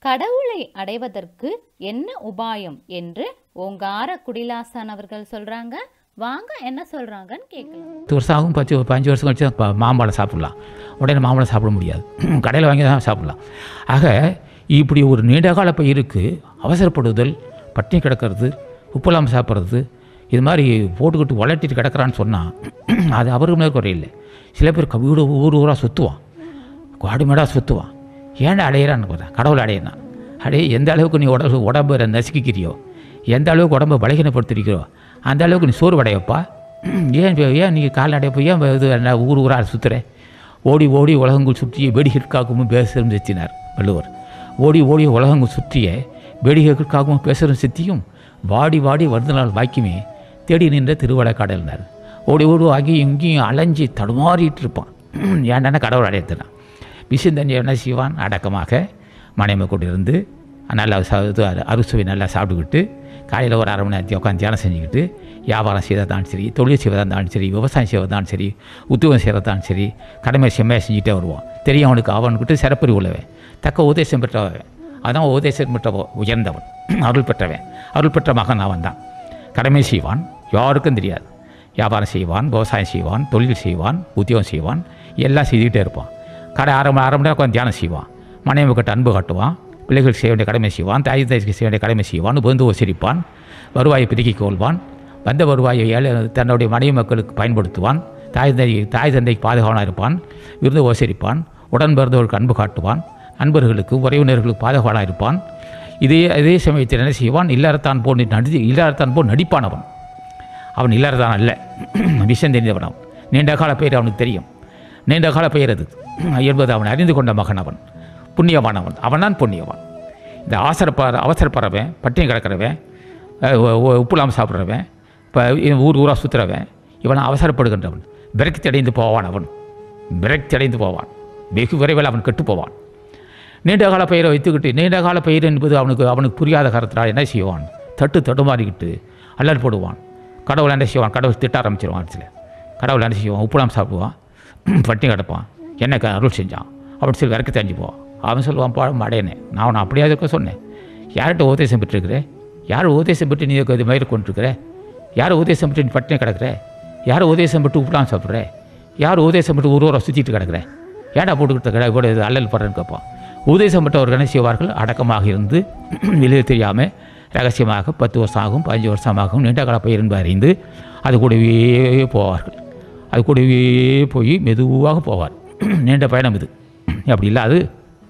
கடவுளை அடைவதற்கு என்ன உபாயம் என்று ஓங்கார குடிலாசான் அவர்கள் சொல்றாங்க வாங்க என்ன சொல்றாங்கன்னு கேட்கலாம் பத்து வருஷம் ஆகும் பத்து பதினஞ்சு வருஷம் கழிச்சு ப- மாம்பழம் சாப்பிட்லாம் உடனே மாம்பழம் சாப்பிட முடியாது கடையில் வாங்கி தான் சாப்பிட்லாம் ஆக இப்படி ஒரு நீண்டகால பயிருக்கு அவசரப்படுதல் பட்டினி கிடக்கிறது உப்பெல்லாம் சாப்பிட்றது இது மாதிரி போட்டுக்கிட்டு வளர்த்திட்டு கிடக்கிறான்னு சொன்னால் அது அவருக்கு மேலே குறையில்லை சில பேர் க- வீடு ஊர் ஊராக சுற்றுவான் காடுமேடாக சுற்றுவான் ஏன்டா அடையிறான்னு பார்த்தா கடவுள் அடையிறான் அடைய எந்த அளவுக்கு நீ உடம்பு உடம்பை நசுக்கிக்கிறியோ எந்த அளவுக்கு உடம்பை பலகீனப்படுத்திருக்கிறோ அந்த அளவுக்கு நீ சோறு அடையப்பா ஏன் இப்ப- ஏன் நீ கால் அடையப்போ ஏன் இது என்ன ஊர் ஊராக சுற்றுற ஓடி ஓடி உலகங்கள் சுற்றிய வெடிகளுக்காகவும் பேசும் செத்தினார் வள்ளுவர் ஓடி ஓடி உலகங்கள் சுற்றிய வெடிகளுக்காகவும் பேசுகிற சித்தியும் வாடி வாடி வருந்தனால் வாக்கியமே தேடி நின்ற திருவள்ளக்காடல்னார் ஓடி ஓடி அங்கேயும் இங்கேயும் அலைஞ்சி தடுமாறிட்டு இருப்பான் ஏன்டான கடவுள் அடையத்துறான் விசுந்தன் என்ன செய்வான் அடக்கமாக மனைமை கொண்டு இருந்து நல்லா ச- இது அரு- அறுசுவை நல்லா சாப்பிட்டுக்கிட்டு காலையில் ஒரு அரை மணி நேரத்தையும் உட்காந்து தியானம் செஞ்சுக்கிட்டு வியாபாரம் செய்கிறதாலும் சரி தொழில் செய்வதாலும் சரி விவசாயம் செய்வதாலும் சரி உத்தியோகம் செய்கிறதாலும் சரி கடமை செம்மையாக செஞ்சுட்டே வருவான் தெரியும் அவனுக்கு அவனுக்கிட்ட சிறப்பறி உள்ளவன் தக்க உபதேசம் பெற்றவன் அதான் உபதேசம் பெற்றவன் உயர்ந்தவன் அருள் பெற்றவன் அருள் பெற்ற மகன் அவன் தான் கடமை செய்வான் யாருக்கும் தெரியாது வியாபாரம் செய்வான் விவசாயம் செய்வான் தொழில் செய்வான் உத்தியோகம் செய்வான் எல்லாம் செய்துக்கிட்டே இருப்பான் கடை அரை மணி அரை மணி நேரம் உட்காந்து தியானம் செய்வான் மனைவி கிட்ட அன்பு காட்டுவான் பிள்ளைகளுக்கு செய்ய வேண்டிய கடமை செய்வான் தாய் தாய்க்கு செய்ய வேண்டிய கடமை செய்வான் வந்து உச்சரிப்பான் வருவாயை பெருக்கிக் கொள்வான் வந்த வருவாயை ஏழை தன்னுடைய மனைவி மக்களுக்கு பயன்படுத்துவான் தாய் தந்தை தாய் தந்தைக்கு பாதுகாவனாக இருப்பான் விருது உபசரிப்பான் உடன் பிறந்தவர்களுக்கு அன்பு காட்டுவான் நண்பர்களுக்கு உறவினர்களுக்கு பாதுகாவனாக இருப்பான் இதே அதே சமயத்தில் என்ன செய்வான் இல்லறத்தான் போல் நடி இல்லறத்தான் போல் நடிப்பான் அவன் அவன் இல்லறதான் அல்ல விஷம் தெரிந்தவன் அவன் நீண்ட கால பெயர் அவனுக்கு தெரியும் நீண்ட கால பெயர் அது என்பது அவன் அறிந்து கொண்ட மகன் அவன் புண்ணியவான் அவன் அவன்தான் புண்ணியவான் இந்த அவசரப்பற அவசரப்படுறவன் பட்டினி கிடக்கிறவன் அஹ், உ- உ- உப்புலாம் சாப்பிட்றவன் இப்போ ஊர் ஊராக சுற்றுறவன் இவன் அவசரப்படுகின்றவன் விரக்தி அடைந்து போவான் அவன் விரக்தி அடைந்து போவான் வெகு விரைவில் அவன் கெட்டு போவான் நீண்ட கால பெயரை வைத்துக்கிட்டு நீண்ட கால பெயர் என்பது அவனுக்கு அவனுக்கு புரியாத காரணத்தினால் என்ன செய்வான் தட்டு தடுமாறிக்கிட்டு அல்லல் போடுவான் கடவுள் என்ன செய்வான் கடவுள் திட்ட ஆரம்பிச்சிருவான் சில கடவுள் என்ன செய்வான் உப்புலாம் சாப்பிடுவான் பட்டினி கிடப்பான் என்ன க- அருள் செஞ்சான் அப்படின்னு சொல்லி விறக்க தெரிஞ்சு போவான் அவன் சொல்லுவான் பாடம் அடையனே நான் அவனை அப்படியே இருக்க சொன்னேன் யார்கிட்ட உபதேசம் பெற்றிருக்கிறேன் யார் உபதேசம் பெற்று நீ இது மயிர் கொண்டிருக்கிற யார் உபதேசம் பெற்று நீ பட்டினி கிடக்குற யார் உபதேசம் பெற்று உப்புலாம் சாப்பிட்ற யார் உபதேசம் பெற்று ஒரு ஊரை சுற்றிட்டு கிடக்குற ஏடா போட்டுக்கிட்டு கிட கூட இது அல்லல் படுறேன்னு கேட்பான் உபதேசம் பெற்றவர்கள் என்ன செய்வார்கள் அடக்கமாக இருந்து வெளியே தெரியாமல் ரகசியமாக பத்து வருஷம் ஆகும் பதினஞ்சு வருஷம் ஆகும் நீண்ட கால பயிர் என்பதை அறிந்து அது கூடவே போவார்கள் அது கூடவே போய் மெதுவாக போவார் நீண்ட பயணம் இது அப்படி இல்லாது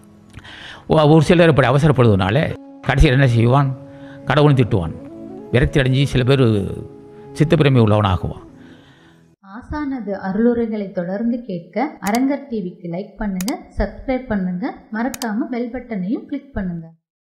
ஒ- ஒரு சிலர் இப்படி அவசரப்படுவதனால கடைசியில் என்ன செய்வான் கடவுளும் திட்டுவான் விரக்தி அடைஞ்சு சில பேர் சித்தப்பிரமை உள்ளவனாகுவான் ஆசானது அருளுரைகளை தொடர்ந்து கேட்க அரங்கர் டிவிக்கு லைக் பண்ணுங்க சப்ஸ்கிரைப் பண்ணுங்க மறக்காம பெல் பட்டனையும் கிளிக் பண்ணுங்க